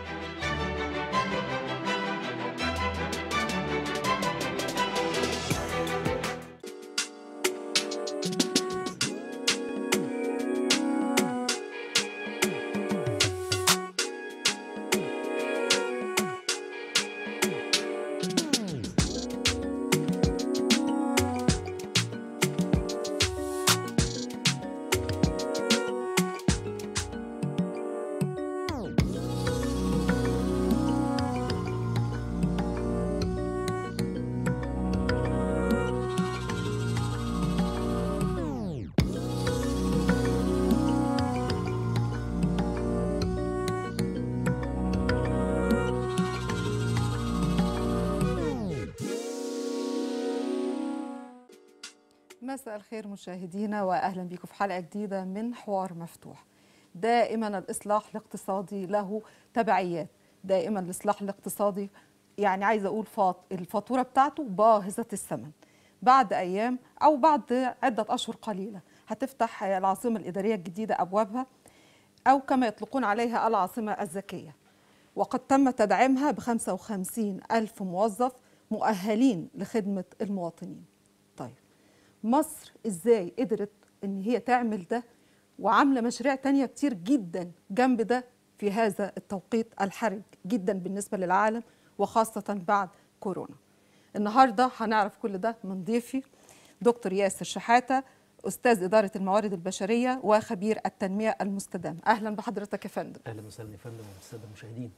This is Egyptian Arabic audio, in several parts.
مساء الخير مشاهدينا واهلا بكم في حلقه جديده من حوار مفتوح. دائما الاصلاح الاقتصادي له تبعيات، دائما الاصلاح الاقتصادي يعني عايزه اقول فاط الفاتوره بتاعته باهظه الثمن. بعد ايام او بعد عده اشهر قليله هتفتح العاصمه الاداريه الجديده ابوابها او كما يطلقون عليها العاصمه الذكيه. وقد تم تدعيمها ب 55 ألف موظف مؤهلين لخدمة المواطنين طيب مصر إزاي قدرت إن هي تعمل ده وعاملة مشاريع تانية كتير جدا جنب ده في هذا التوقيت الحرج جدا بالنسبة للعالم وخاصة بعد كورونا النهاردة هنعرف كل ده من ضيفي دكتور ياسر شحاتة أستاذ إدارة الموارد البشرية وخبير التنمية المستدامة أهلا بحضرتك يا فندم اهلا وسهلا يا فندم والساده المشاهدين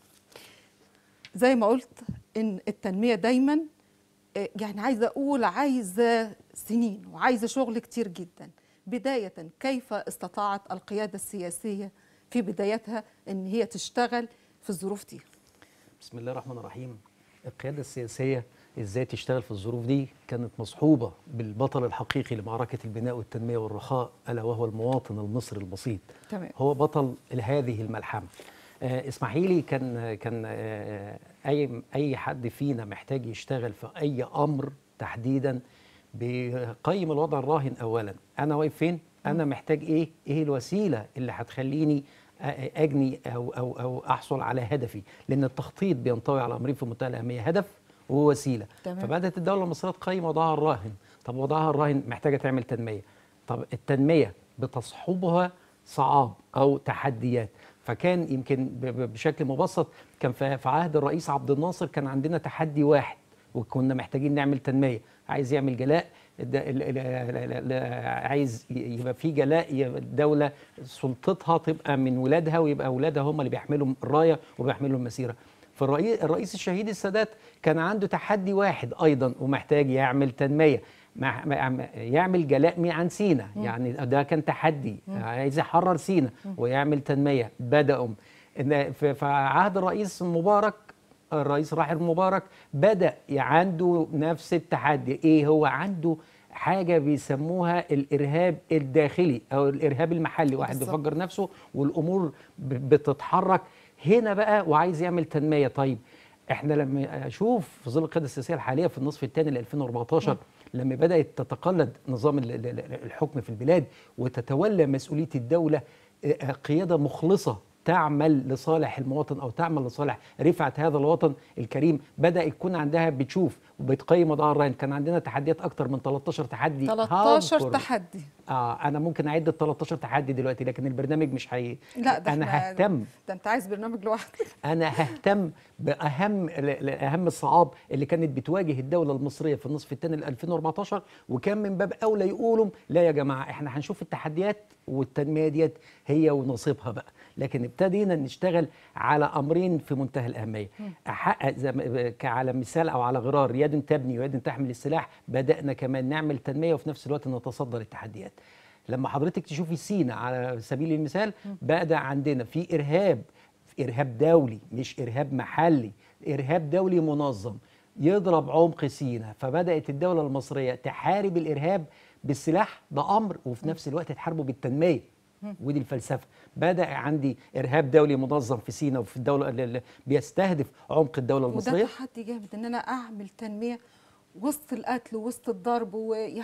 زي ما قلت ان التنميه دايما آه، يعني عايزه اقول عايزه سنين وعايزه شغل كتير جدا بدايه كيف استطاعت القياده السياسيه في بدايتها ان هي تشتغل في الظروف دي بسم الله الرحمن الرحيم القياده السياسيه ازاي تشتغل في الظروف دي كانت مصحوبه بالبطل الحقيقي لمعركه البناء والتنميه والرخاء الا وهو المواطن المصري البسيط تمام هو بطل هذه الملحمه آه اسمحي لي كان كان آه اي اي حد فينا محتاج يشتغل في اي امر تحديدا بيقيم الوضع الراهن اولا انا واقف فين انا محتاج ايه ايه الوسيله اللي هتخليني أ- اجني او او او احصل على هدفي لان التخطيط بينطوي على امرين في منتهى الاهميه هدف ووسيله تمام. فبدات الدوله المصريه تقيم وضعها الراهن طب وضعها الراهن محتاجه تعمل تنميه طب التنميه بتصحبها صعاب او تحديات فكان يمكن ب- ب- بشكل مبسط كان في في عهد الرئيس عبد الناصر كان عندنا تحدي واحد وكنا محتاجين نعمل تنميه عايز يعمل جلاء الد- ال- ال- ال- ال- عايز ي- يبقى في جلاء يبقى الدوله سلطتها تبقى من ولادها ويبقى اولادها هم اللي بيحملوا الرايه وبيحملوا المسيره فالرئيس الرئيس الشهيد السادات كان عنده تحدي واحد ايضا ومحتاج يعمل تنميه مع- مع- يعمل جلاء مي عن سينا يعني ده كان تحدي عايز يحرر سينا ويعمل تنميه بداوا إن في في عهد الرئيس مبارك الرئيس الراحل مبارك بدا عنده نفس التحدي ايه هو عنده حاجه بيسموها الارهاب الداخلي او الارهاب المحلي واحد بالظبط. بيفجر نفسه والامور ب- بتتحرك هنا بقى وعايز يعمل تنميه طيب احنا لما اشوف في ظل القياده السياسيه الحاليه في النصف الثاني ل 2014 لما بدات تتقلد نظام ال- ال- ال- الحكم في البلاد وتتولى مسؤوليه الدوله اه، قياده مخلصه تعمل لصالح المواطن او تعمل لصالح رفعه هذا الوطن الكريم بدا يكون عندها بتشوف وبتقيم وضعها الراهن كان عندنا تحديات اكتر من 13 تحدي 13 هذكر. تحدي اه انا ممكن اعد ال 13 تحدي دلوقتي لكن البرنامج مش هي لا ده انا إحنا- ههتم ده انت عايز برنامج لوحدك انا ههتم باهم ل- ل- اهم الصعاب اللي كانت بتواجه الدوله المصريه في النصف الثاني ل 2014 وكان من باب اولى يقولوا لا يا جماعه احنا هنشوف التحديات والتنميه ديت هي ونصيبها بقى لكن ابتدينا نشتغل على امرين في منتهى الاهميه احقق زي ما- كعلى مثال او على غرار يد تبني ويد تحمل السلاح بدانا كمان نعمل تنميه وفي نفس الوقت نتصدى للتحديات لما حضرتك تشوفي سينا على سبيل المثال بدا عندنا في ارهاب ارهاب دولي مش ارهاب محلي ارهاب دولي منظم يضرب عمق سينا فبدات الدوله المصريه تحارب الارهاب بالسلاح ده امر وفي نفس الوقت تحاربه بالتنميه ودي الفلسفه بدا عندي ارهاب دولي منظم في سينا وفي الدوله اللي بيستهدف عمق الدوله وده المصريه تحدي جامد ان انا اعمل تنميه وسط القتل ووسط الضرب ويعني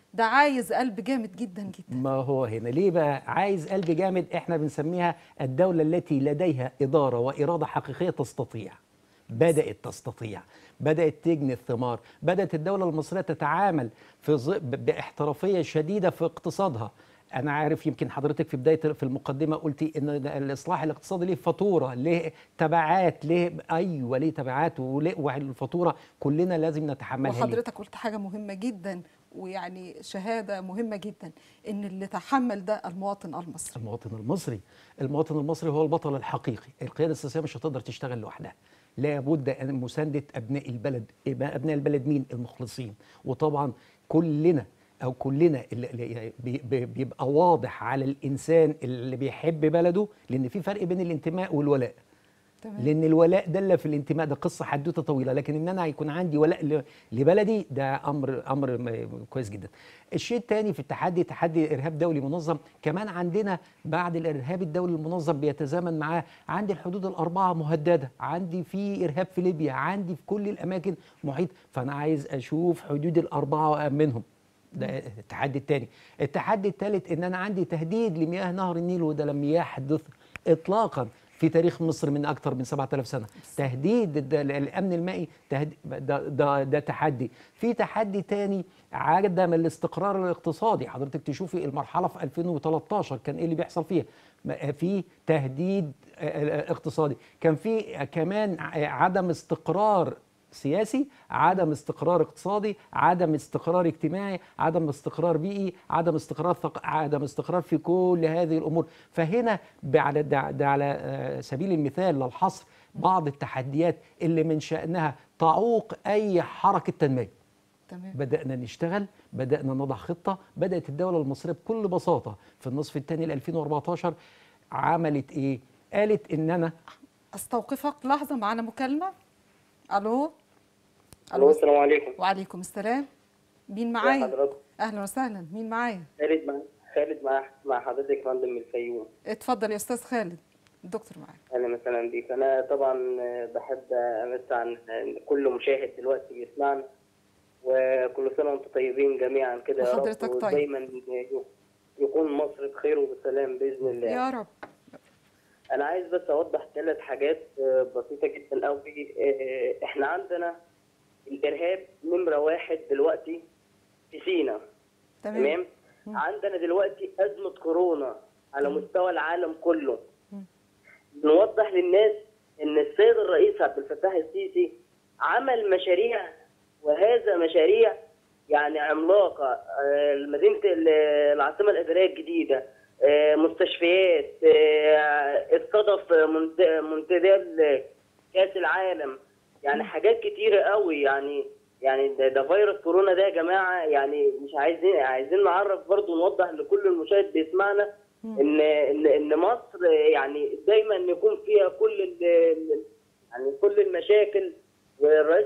ده عايز قلب جامد جدا جدا ما هو هنا ليه بقى عايز قلب جامد احنا بنسميها الدولة التي لديها إدارة وإرادة حقيقية تستطيع بدأت تستطيع بدأت تجني الثمار بدأت الدولة المصرية تتعامل في ظ- ب- باحترافية شديدة في اقتصادها أنا عارف يمكن حضرتك في بداية في المقدمة قلتي إن الإصلاح الاقتصادي ليه فاتورة ليه تبعات ليه أيوه ليه تبعات وليه والفاتورة كلنا لازم نتحملها ليه؟ وحضرتك قلت حاجة مهمة جدا ويعني شهادة مهمة جدا إن اللي تحمل ده المواطن المصري المواطن المصري المواطن المصري هو البطل الحقيقي القيادة السياسية مش هتقدر تشتغل لوحدها لابد أن مساندة أبناء البلد يبقى أبناء البلد مين المخلصين وطبعا كلنا أو كلنا اللي- اللي بي- بي- بيبقى واضح على الإنسان اللي بيحب بلده لأن في فرق بين الانتماء والولاء تمام لان الولاء دل في الانتماء ده قصه حدوته طويله لكن ان انا يكون عندي ولاء ل- لبلدي ده امر امر م- كويس جدا الشيء الثاني في التحدي تحدي ارهاب دولي منظم كمان عندنا بعد الارهاب الدولي المنظم بيتزامن معاه عندي الحدود الاربعه مهدده عندي في ارهاب في ليبيا عندي في كل الاماكن محيط فانا عايز اشوف حدود الاربعه وامنهم ده التحدي الثاني التحدي الثالث ان انا عندي تهديد لمياه نهر النيل وده لم يحدث اطلاقا في تاريخ مصر من اكثر من 7000 سنه تهديد الد- الامن المائي تهديد ده, ده, ده تحدي في تحدي تاني عدم الاستقرار الاقتصادي حضرتك تشوفي المرحله في 2013 كان ايه اللي بيحصل فيها ما- في تهديد آه، آه، اقتصادي كان في كمان ع- عدم استقرار سياسي عدم استقرار اقتصادي عدم استقرار اجتماعي عدم استقرار بيئي عدم استقرار ثق... عدم استقرار في كل هذه الامور فهنا ب- على ده, ده على آه، سبيل المثال للحصر بعض التحديات اللي من شانها تعوق اي حركه تنميه تمام بدأنا نشتغل بدأنا نضع خطة بدأت الدولة المصرية بكل بساطة في النصف الثاني ل 2014 عملت إيه؟ قالت إن أنا استوقفك لحظة معانا مكالمة ألو الو السلام عليكم وعليكم السلام مين ازي معايا حضرتك أهلا وسهلا مين معايا خالد مع خالد مع مع حضرتك يا فندم من الفيوم اتفضل يا أستاذ خالد الدكتور معاك اهلا وسهلا بيك انا طبعا بحب امس عن كل مشاهد دلوقتي بيسمعنا وكل سنه وانتم طيبين جميعا كده يا رب وحضرتك طيب. ودايما يكون مصر بخير وبسلام باذن الله يا رب انا عايز بس اوضح ثلاث حاجات آه، بسيطه جدا قوي آه، احنا عندنا الارهاب نمره واحد دلوقتي في سينا تمام تمام عندنا دلوقتي أزمة كورونا على مستوى العالم كله نوضح للناس إن السيد الرئيس عبد الفتاح السيسي عمل مشاريع وهذا مشاريع يعني عملاقة آه، مدينة ال- العاصمة الإدارية الجديدة آه، مستشفيات آه، استضاف منت- منتدى كأس العالم يعني حاجات كتيرة قوي يعني يعني ده, ده فيروس كورونا ده يا جماعة يعني مش عايزين عايزين نعرف برضو نوضح لكل المشاهد بيسمعنا ان ان ان مصر يعني دايما يكون فيها كل ال- ال- يعني كل المشاكل والرئيس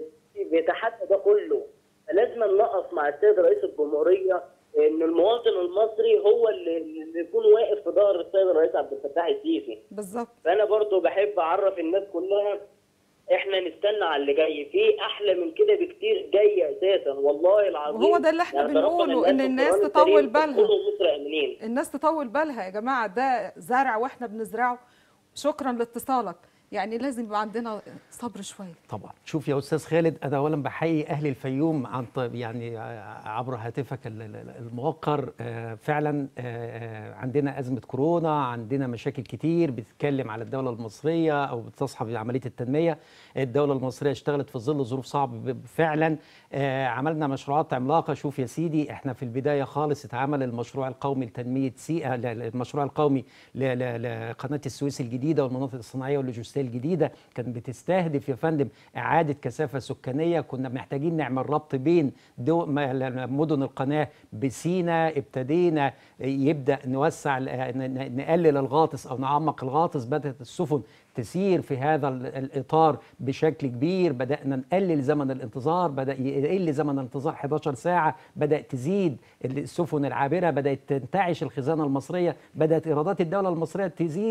بيتحدى ده كله فلازم نقف مع السيد رئيس الجمهوريه ان المواطن المصري هو اللي اللي يكون واقف في ظهر السيد الرئيس عبد الفتاح السيسي بالظبط فانا برضو بحب اعرف الناس كلها احنا نستنى على اللي جاي في احلى من كده بكتير جاي اساسا والله العظيم وهو ده اللي احنا يعني ترقم بنقوله، إن في الناس القرآن تطول الكريم بالها. ادخلوا مصر امنين الناس تطول بالها يا جماعة ده زرع وإحنا بنزرعه شكرا لاتصالك يعني لازم يبقى عندنا صبر شوية طبعا شوف يا استاذ خالد انا اولا بحيي اهل الفيوم عن ط- يعني عبر هاتفك ال- ال- الموقر آه، فعلا آه، عندنا ازمه كورونا عندنا مشاكل كتير بتتكلم على الدوله المصريه او بتصحب عمليه التنميه الدوله المصريه اشتغلت في ظل ظروف صعبه ب- فعلا آه، عملنا مشروعات عملاقه شوف يا سيدي احنا في البدايه خالص اتعمل المشروع القومي لتنميه سيئه المشروع القومي ل- ل- لقناه السويس الجديده والمناطق الصناعيه واللوجستيه الجديده كانت بتستهدف يا فندم اعاده كثافه سكانيه كنا محتاجين نعمل ربط بين دو م- مدن القناه بسينا ابتدينا يبدا نوسع ال- ن- ن- نقلل الغاطس او نعمق الغاطس بدات السفن تسير في هذا ال- الاطار بشكل كبير بدانا نقلل زمن الانتظار بدا يقل زمن الانتظار 11 ساعه بدا تزيد السفن العابره بدات تنتعش الخزانه المصريه بدات ايرادات الدوله المصريه تزيد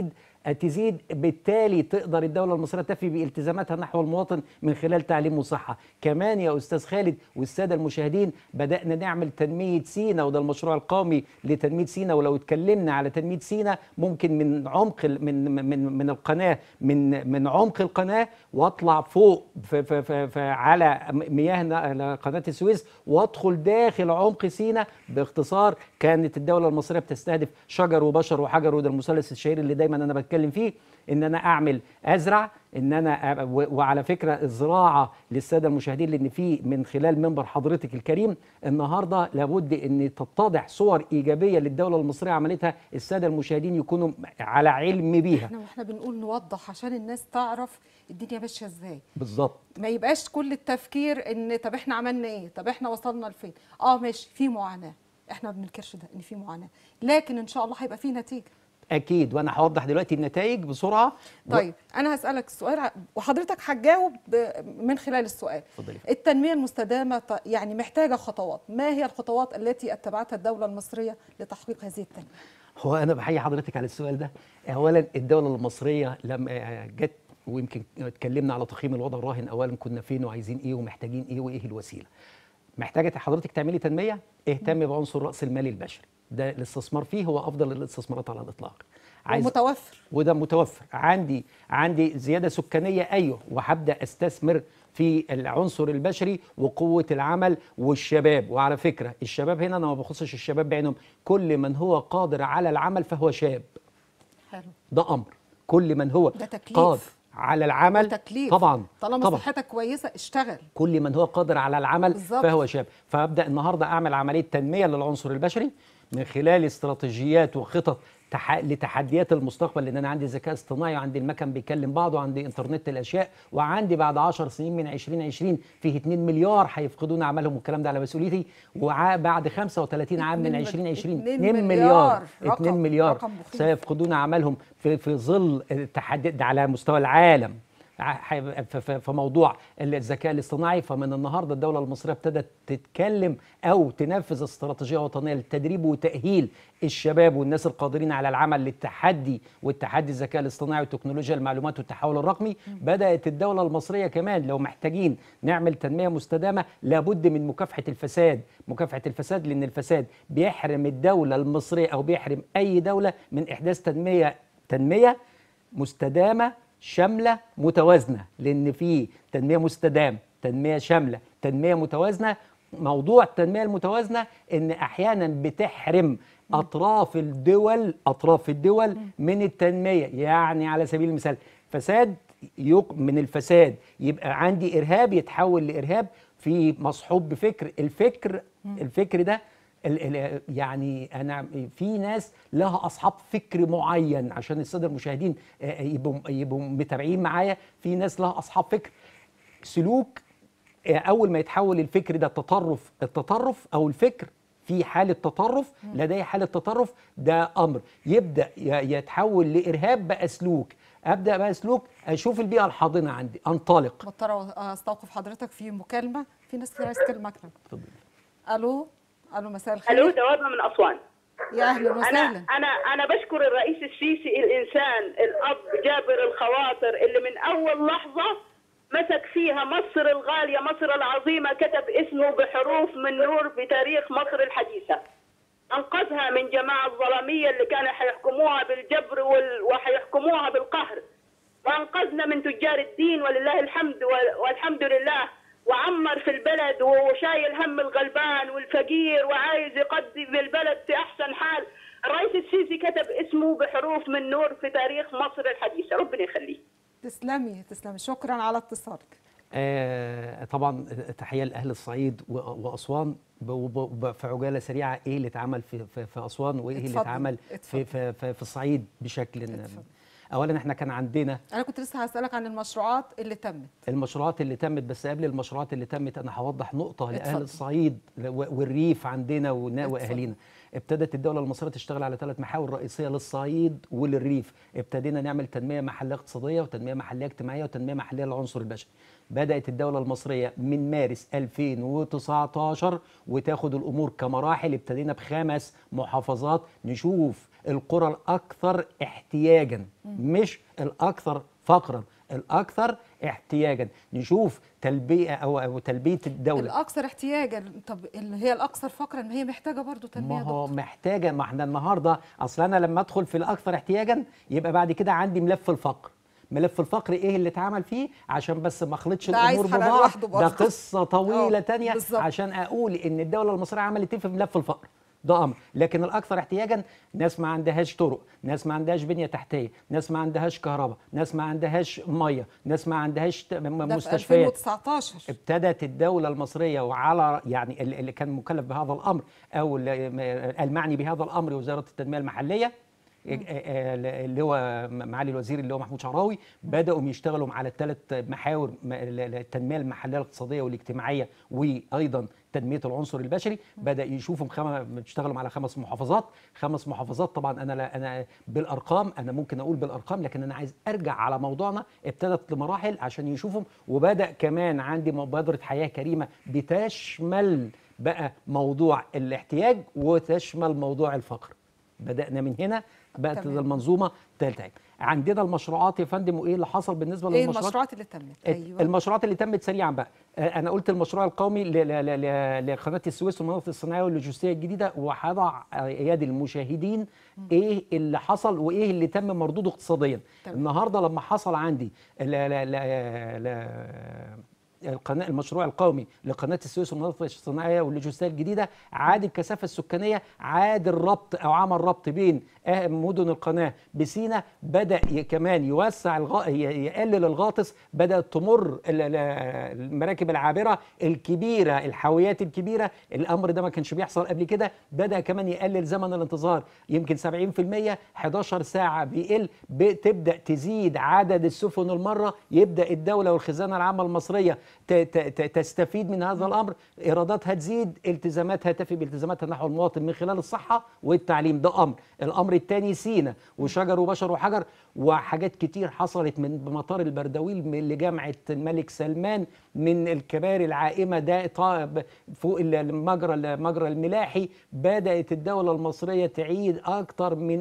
تزيد بالتالي تقدر الدوله المصريه تفي بالتزاماتها نحو المواطن من خلال تعليم وصحه كمان يا استاذ خالد والساده المشاهدين بدانا نعمل تنميه سينا وده المشروع القومي لتنميه سينا ولو اتكلمنا على تنميه سينا ممكن من عمق ال- من من من القناه من من عمق القناه واطلع فوق في في في في على مياه ن- قناه السويس وادخل داخل عمق سينا باختصار كانت الدوله المصريه بتستهدف شجر وبشر وحجر وده المثلث الشهير اللي دايما انا بتكلم فيه ان انا اعمل ازرع ان انا أ- و- وعلى فكره الزراعه للساده المشاهدين لان في من خلال منبر حضرتك الكريم النهارده لابد ان تتضح صور ايجابيه للدوله المصريه عملتها الساده المشاهدين يكونوا على علم بيها احنا واحنا بنقول نوضح عشان الناس تعرف الدنيا ماشيه ازاي بالظبط ما يبقاش كل التفكير ان طب احنا عملنا ايه طب احنا وصلنا لفين اه ماشي في معاناه احنا ما بننكرش ده ان في معاناه لكن ان شاء الله هيبقى في نتيجه اكيد وانا هوضح دلوقتي النتائج بسرعه و- طيب انا هسالك السؤال ع- وحضرتك هتجاوب ب- من خلال السؤال اتفضلي. التنميه المستدامه ط- يعني محتاجه خطوات ما هي الخطوات التي اتبعتها الدوله المصريه لتحقيق هذه التنميه هو انا بحيي حضرتك على السؤال ده اولا الدوله المصريه لما جت ويمكن اتكلمنا على تقييم الوضع الراهن اولا كنا فين وعايزين ايه ومحتاجين ايه وايه الوسيله محتاجه حضرتك تعملي تنميه اهتمي بعنصر راس المال البشري ده الاستثمار فيه هو افضل الاستثمارات على الاطلاق ومتوفر وده متوفر عندي عندي زياده سكانيه ايوه وهبدا استثمر في العنصر البشري وقوه العمل والشباب وعلى فكره الشباب هنا انا ما بخصش الشباب بعينهم كل من هو قادر على العمل فهو شاب حلو ده امر كل من هو ده تكليف. قادر على العمل تكليف طبعا طالما طبعا صحتك كويسه اشتغل كل من هو قادر على العمل بالظبط. فهو شاب فابدا النهارده اعمل عمليه تنميه للعنصر البشري من خلال استراتيجيات وخطط تح... لتحديات المستقبل لان انا عندي ذكاء اصطناعي وعندي المكن بيكلم بعضه وعندي انترنت الاشياء وعندي بعد 10 سنين من 2020 فيه 2 مليار هيفقدون اعمالهم والكلام ده على مسؤوليتي وبعد 35 عام من اتنين مل- 2020 اتنين 2 مليار. مليار رقم- 2 مليار رقم مخيف. سيفقدون اعمالهم في في ظل التحدي ده على مستوى العالم ع- هيبقى في- في في موضوع الذكاء الاصطناعي فمن النهارده الدوله المصريه ابتدت تتكلم او تنفذ استراتيجيه وطنيه للتدريب وتاهيل الشباب والناس القادرين على العمل للتحدي والتحدي الذكاء الاصطناعي وتكنولوجيا المعلومات والتحول الرقمي بدات الدوله المصريه كمان لو محتاجين نعمل تنميه مستدامه لابد من مكافحه الفساد مكافحه الفساد لان الفساد بيحرم الدوله المصريه او بيحرم اي دوله من احداث تنميه تنميه مستدامه شامله متوازنه لان في تنميه مستدام تنميه شامله تنميه متوازنه موضوع التنميه المتوازنه ان احيانا بتحرم اطراف الدول اطراف الدول من التنميه يعني على سبيل المثال فساد يق من الفساد يبقى عندي ارهاب يتحول لارهاب في مصحوب بفكر الفكر الفكر ده ال- ال- يعني انا في ناس لها اصحاب فكر معين عشان الساده المشاهدين آه، يبقوا يبقوا متابعين معايا في ناس لها اصحاب فكر سلوك آه، اول ما يتحول الفكر ده تطرف التطرف او الفكر في حالة تطرف لدي حالة تطرف ده أمر يبدأ ي- يتحول لإرهاب بقى سلوك أبدأ بقى سلوك أشوف البيئة الحاضنة عندي أنطلق مضطره استوقف حضرتك في مكالمه في ناس كتير عايز تتكلم معاك اتفضل. الو الو مساء الخير الو دوابه من اسوان يا اهلا انا وسهلا انا انا بشكر الرئيس السيسي الانسان الاب جابر الخواطر اللي من اول لحظه مسك فيها مصر الغاليه مصر العظيمه كتب اسمه بحروف من نور بتاريخ مصر الحديثه انقذها من جماعه الظلاميه اللي كانوا حيحكموها بالجبر وال- وحيحكموها بالقهر وانقذنا من تجار الدين ولله الحمد وال- والحمد لله وعمر في البلد وشايل هم الغلبان والفقير وعايز يقدم البلد في احسن حال الرئيس السيسي كتب اسمه بحروف من نور في تاريخ مصر الحديثه ربنا يخليه تسلمي تسلمي شكرا على اتصالك آه طبعا تحيه لاهل الصعيد و- واسوان ب- وب- وب- في عجاله سريعه ايه اللي اتعمل في في, في اسوان وايه اللي اتفضل، اتعمل اتفضل. في, في, في, في الصعيد بشكل اتفضل. اولا احنا كان عندنا انا كنت لسه هسالك عن المشروعات اللي تمت المشروعات اللي تمت بس قبل المشروعات اللي تمت انا هوضح نقطه لاهل اتفضل. الصعيد و- والريف عندنا ونا- اتفضل. واهالينا ابتدت الدوله المصريه تشتغل على ثلاث محاور رئيسيه للصعيد وللريف ابتدينا نعمل تنميه محليه اقتصاديه وتنميه محليه اجتماعيه وتنميه محليه للعنصر البشري بدات الدوله المصريه من مارس 2019 وتاخد الامور كمراحل ابتدينا بخمس محافظات نشوف القرى الاكثر احتياجا مش الاكثر فقرا الاكثر احتياجا نشوف تلبيه او او تلبيه الدوله الاكثر احتياجا طب اللي هي الاكثر فقرا ما هي محتاجه برضو تنميه ما يا هو دكتور. محتاجه ما احنا النهارده اصل انا لما ادخل في الاكثر احتياجا يبقى بعد كده عندي ملف الفقر ملف الفقر ايه اللي اتعمل فيه عشان بس ما اخلطش ده عايز الامور حلقة ببعض لوحده ده برضه. قصه طويله آه، تانية بالظبط. عشان اقول ان الدوله المصريه عملت ايه في ملف الفقر ده امر لكن الاكثر احتياجا ناس ما عندهاش طرق ناس ما عندهاش بنيه تحتيه ناس ما عندهاش كهرباء ناس ما عندهاش ميه ناس ما عندهاش ت- م- ده في مستشفيات 2019 ابتدت الدولة المصرية وعلى يعني ال- اللي كان مكلف بهذا الأمر أو ال- م- المعني بهذا الأمر وزارة التنمية المحلية اللي هو معالي الوزير اللي هو محمود شعراوي بدأوا يشتغلوا على الثلاث محاور م- ال- ال- التنمية المحلية الاقتصادية والاجتماعية وأيضا تنمية العنصر البشري بدأ يشوفوا خم... بيشتغلوا على خمس محافظات خمس محافظات طبعا أنا لا أنا بالأرقام أنا ممكن أقول بالأرقام لكن أنا عايز أرجع على موضوعنا ابتدت لمراحل عشان يشوفوا وبدأ كمان عندي مبادرة حياة كريمة بتشمل بقى موضوع الاحتياج وتشمل موضوع الفقر بدأنا من هنا بقت تمام. المنظومه تالتة عندنا المشروعات يا فندم وايه اللي حصل بالنسبه ايه للمشروعات المشروعات اللي تمت ايوه المشروعات اللي تمت سريعا بقى آه، انا قلت المشروع القومي ل- ل- ل- ل- لقناه السويس والمناطق الصناعيه واللوجستيه الجديده وهضع ايادي المشاهدين ايه اللي حصل وايه اللي تم مردوده اقتصاديا تمام. النهارده لما حصل عندي لا لا لا لا القناة المشروع القومي لقناة السويس والمناطق الصناعية واللوجستية الجديدة عاد الكثافة السكانية عاد الربط أو عمل ربط بين أهم مدن القناة بسينا بدأ ي- كمان يوسع الغ... ي- يقلل الغاطس بدأت تمر ال- ال- المراكب العابرة الكبيرة الحاويات الكبيرة الأمر ده ما كانش بيحصل قبل كده بدأ كمان يقلل زمن الانتظار يمكن 70% 11 ساعة بيقل بتبدأ تزيد عدد السفن المرة يبدأ الدولة والخزانة العامة المصرية ت- ت- ت- تستفيد من هذا الأمر إيراداتها تزيد التزاماتها تفي بالتزاماتها نحو المواطن من خلال الصحة والتعليم ده أمر الأمر الثاني سينا وشجر وبشر وحجر وحاجات كتير حصلت من مطار البردويل من لجامعة الملك سلمان من الكباري العائمة ده طا- فوق المجرى المجرى الملاحي بدأت الدولة المصرية تعيد أكثر من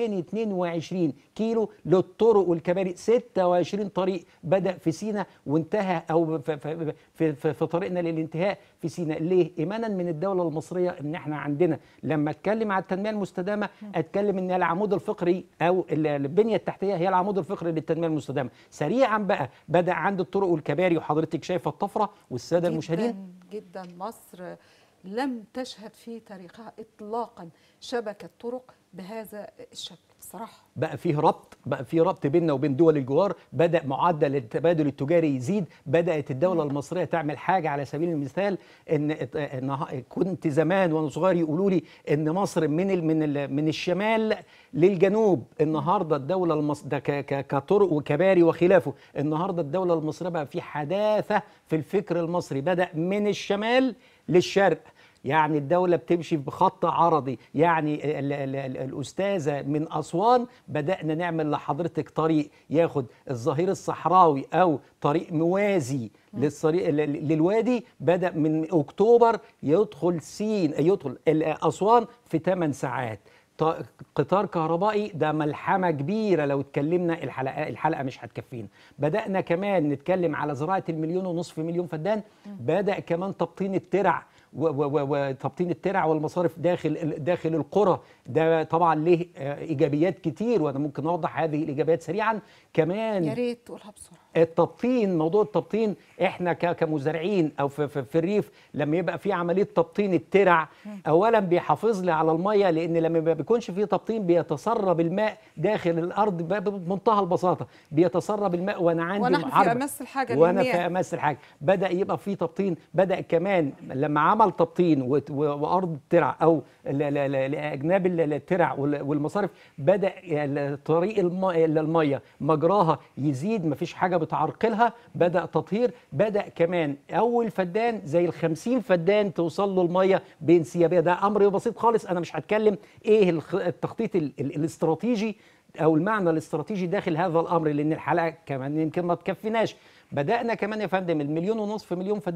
2022 كيلو للطرق والكباري 26 طريق بدأ في سينا وانتهى أو في, في, في, في, في طريقنا للانتهاء في سينا ليه؟ إيمانا من الدولة المصرية إن إحنا عندنا لما أتكلم على التنمية المستدامة أتكلم إن العمود الفقري أو ال- البنية التحتية هي العمود الفقري للتنمية المستدامة سريعا بقى بدأ عند الطرق والكباري وحضرتك شايفة الطفرة والسادة المشاهدين جدا جدا مصر لم تشهد في تاريخها اطلاقا شبكه طرق بهذا الشكل بصراحه بقى فيه ربط بقى فيه ربط بيننا وبين دول الجوار بدا معدل التبادل التجاري يزيد بدات الدوله المصريه تعمل حاجه على سبيل المثال ان إن كنت زمان وانا صغير يقولوا لي ان مصر من ال من ال من الشمال للجنوب النهارده الدوله المصريه ده ك- ك- كطرق وكباري وخلافه النهارده الدوله المصريه بقى في حداثه في الفكر المصري بدا من الشمال للشرق يعني الدولة بتمشي بخط عرضي يعني ال ال ال الأستاذة من أسوان بدأنا نعمل لحضرتك طريق ياخد الظهير الصحراوي أو طريق موازي للطريق ل- ل- للوادي بدأ من أكتوبر يدخل سين يدخل ال- أسوان في 8 ساعات ط- قطار كهربائي ده ملحمه كبيره لو اتكلمنا الحلقه الحلقه مش هتكفينا بدانا كمان نتكلم على زراعه المليون ونصف مليون فدان بدا كمان تبطين الترع و- و- و- وتبطين الترع والمصارف داخل ال- داخل القرى ده طبعا له آه، ايجابيات كتير وانا ممكن اوضح هذه الايجابيات سريعا كمان يا ريت تقولها بسرعه التبطين موضوع التبطين احنا ك- كمزارعين او في, في, في الريف لما يبقى في عمليه تبطين الترع اولا بيحافظ لي على الميه لان لما ما بيكونش فيه تبطين بيتسرب الماء داخل الارض ب- ب- بمنتهى البساطه بيتسرب الماء وانا عندي ونحن في محاربة. أمس الحاجة وانا للمياه. في امس الحاجه بدا يبقى في تبطين بدا كمان لما عمل تبطين وت- و- وارض الترع او ل- ل- ل- لاجناب ال- الترع وال- والمصارف بدا ال- طريق الم- الميه مجراها يزيد مفيش حاجه بتعرقلها بدا تطهير بدا كمان اول فدان زي ال 50 فدان توصل له الميه بانسيابيه ده امر بسيط خالص انا مش هتكلم ايه الخ- التخطيط ال- ال- الاستراتيجي او المعنى الاستراتيجي داخل هذا الامر لان الحلقه كمان يمكن ما تكفيناش بدانا كمان يا فندم المليون ونصف مليون فدان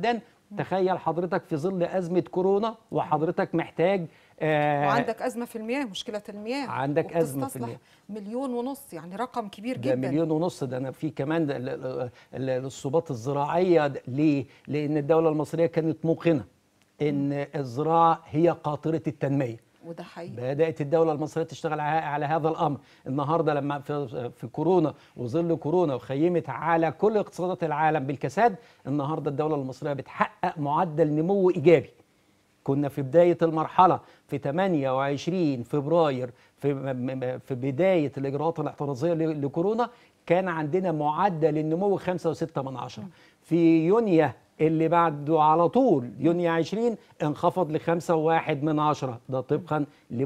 تخيل حضرتك في ظل ازمه كورونا وحضرتك محتاج آه وعندك ازمه في المياه مشكله المياه عندك أزمة في وبتستصلح المياه. مليون ونص يعني رقم كبير ده جدا مليون ونص ده انا في كمان ال- ال- ال- الصوبات الزراعيه ده- ليه؟ لان الدوله المصريه كانت موقنه ان الزراعه هي قاطره التنميه وده حقيقي بدات الدوله المصريه تشتغل ع- على هذا الامر النهارده لما في في كورونا وظل كورونا وخيمت على كل اقتصادات العالم بالكساد النهارده الدوله المصريه بتحقق معدل نمو ايجابي كنا في بدايه المرحله في 28 فبراير في م- م- في بدايه الاجراءات الاحترازيه ل- لكورونا كان عندنا معدل النمو 5.6 من عشرة في يونيو اللي بعده على طول يونيو 20 انخفض ل 5.1 من عشرة ده طبقا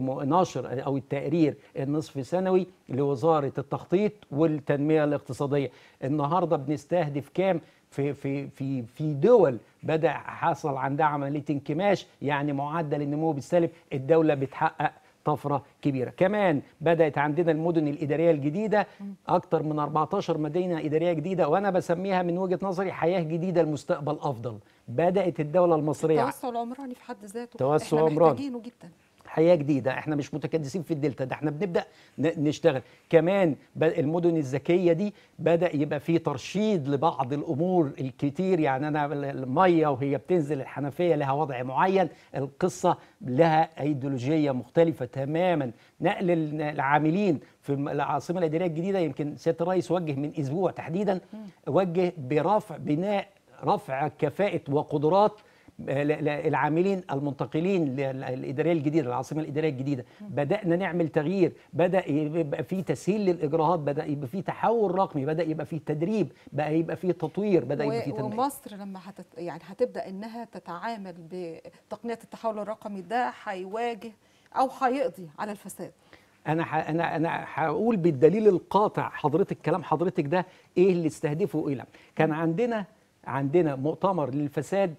لنشر او التقرير النصف سنوي لوزاره التخطيط والتنميه الاقتصاديه النهارده بنستهدف كام في في في في دول بدا حصل عندها عمليه انكماش يعني معدل النمو بالسالب الدوله بتحقق طفره كبيره كمان بدات عندنا المدن الاداريه الجديده اكتر من 14 مدينه اداريه جديده وانا بسميها من وجهه نظري حياه جديده لمستقبل افضل بدات الدوله المصريه التوسع العمراني في حد ذاته توسع احنا عمراني. محتاجينه جدا حياه جديده احنا مش متكدسين في الدلتا ده احنا بنبدا ن- نشتغل كمان ب- المدن الذكيه دي بدا يبقى في ترشيد لبعض الامور الكتير يعني انا ال- الميه وهي بتنزل الحنفيه لها وضع معين القصه لها ايديولوجيه مختلفه تماما نقل ال- العاملين في الم- العاصمه الاداريه الجديده يمكن سياده الرئيس وجه من اسبوع تحديدا وجه برفع بناء رفع كفاءه وقدرات ل- ل- العاملين المنتقلين للاداريه الجديده العاصمه الاداريه الجديده بدانا نعمل تغيير بدا يبقى في تسهيل للاجراءات بدا يبقى في تحول رقمي بدا يبقى في تدريب بقى يبقى في تطوير بدا يبقى في و- تنميه ومصر لما هتت... يعني هتبدا انها تتعامل بتقنيه التحول الرقمي ده هيواجه او هيقضي على الفساد انا ح... انا انا هقول بالدليل القاطع حضرتك كلام حضرتك ده ايه اللي استهدفه ايه لا كان عندنا عندنا مؤتمر للفساد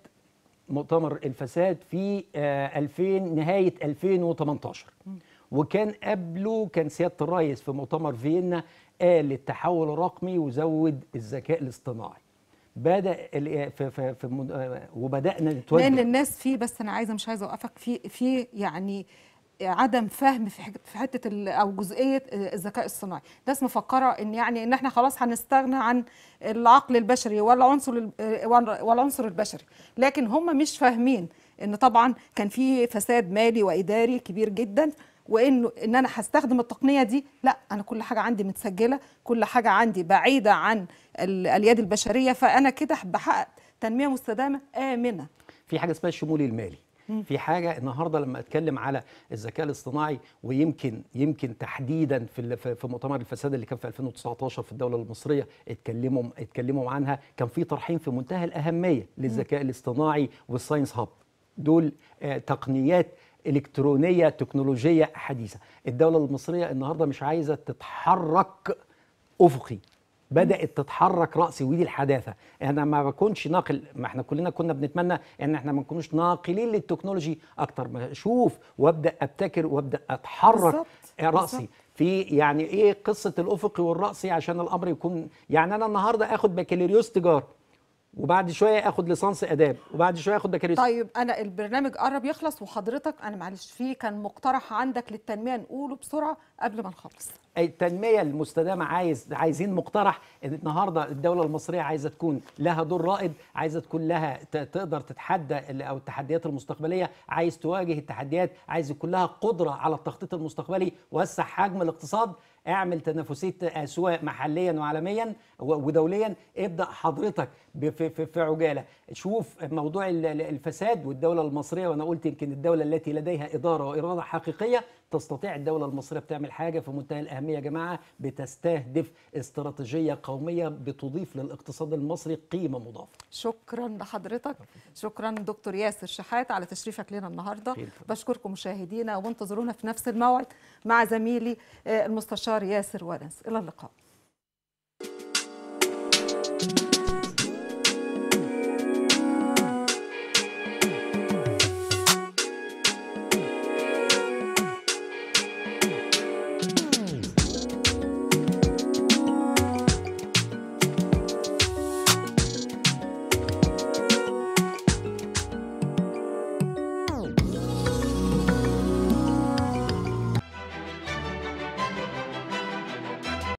مؤتمر الفساد في آه 2000 نهايه 2018 وكان قبله كان سياده الرئيس في مؤتمر فيينا قال التحول الرقمي وزود الذكاء الاصطناعي بدا ال- في في, في مد- آه، وبدانا نتوجه لان الناس فيه بس انا عايزه مش عايزه اوقفك في في يعني عدم فهم في حته في حته ال- او جزئيه الذكاء الصناعي الناس مفكره ان يعني ان احنا خلاص هنستغنى عن العقل البشري والعنصر ال- والعنصر البشري لكن هم مش فاهمين ان طبعا كان في فساد مالي واداري كبير جدا وانه ان انا هستخدم التقنيه دي لا انا كل حاجه عندي متسجله كل حاجه عندي بعيده عن ال- اليد البشريه فانا كده بحقق تنميه مستدامه امنه في حاجه اسمها الشمول المالي في حاجه النهارده لما اتكلم على الذكاء الاصطناعي ويمكن يمكن تحديدا في ال- في في مؤتمر الفساد اللي كان في 2019 في الدوله المصريه اتكلموا اتكلموا عنها كان في طرحين في منتهى الاهميه للذكاء الاصطناعي والساينس هاب دول آه، تقنيات الكترونيه تكنولوجيه حديثه الدوله المصريه النهارده مش عايزه تتحرك افقي بدات تتحرك راسي ودي الحداثه انا ما بكونش ناقل ما احنا كلنا كنا بنتمنى ان احنا ما نكونوش ناقلين للتكنولوجي اكتر ما اشوف وابدا ابتكر وابدا اتحرك بالظبط، راسي بالظبط. في يعني ايه قصه الافقي والراسي عشان الامر يكون يعني انا النهارده اخد بكالوريوس تجاره وبعد شويه اخد ليسانس اداب وبعد شويه اخد بكالوريوس طيب انا البرنامج قرب يخلص وحضرتك انا معلش في كان مقترح عندك للتنميه نقوله بسرعه قبل ما نخلص التنميه المستدامه عايز عايزين مقترح ان النهارده الدوله المصريه عايزه تكون لها دور رائد عايزه تكون لها ت- تقدر تتحدى ال- او التحديات المستقبليه عايز تواجه التحديات عايز يكون لها قدره على التخطيط المستقبلي وسع حجم الاقتصاد اعمل تنافسيه اسواق محليا وعالميا و- ودوليا ابدا حضرتك ب- في, في, في عجاله شوف موضوع ال- ال- الفساد والدوله المصريه وانا قلت يمكن الدوله التي لديها اداره واراده حقيقيه تستطيع الدوله المصريه بتعمل حاجه في منتهى الاهميه يا جماعه بتستهدف استراتيجيه قوميه بتضيف للاقتصاد المصري قيمه مضافه شكرا لحضرتك شكرا دكتور ياسر شحات على تشريفك لنا النهارده خير. بشكركم مشاهدينا وانتظرونا في نفس الموعد مع زميلي آه، المستشار ياسر ونس الى اللقاء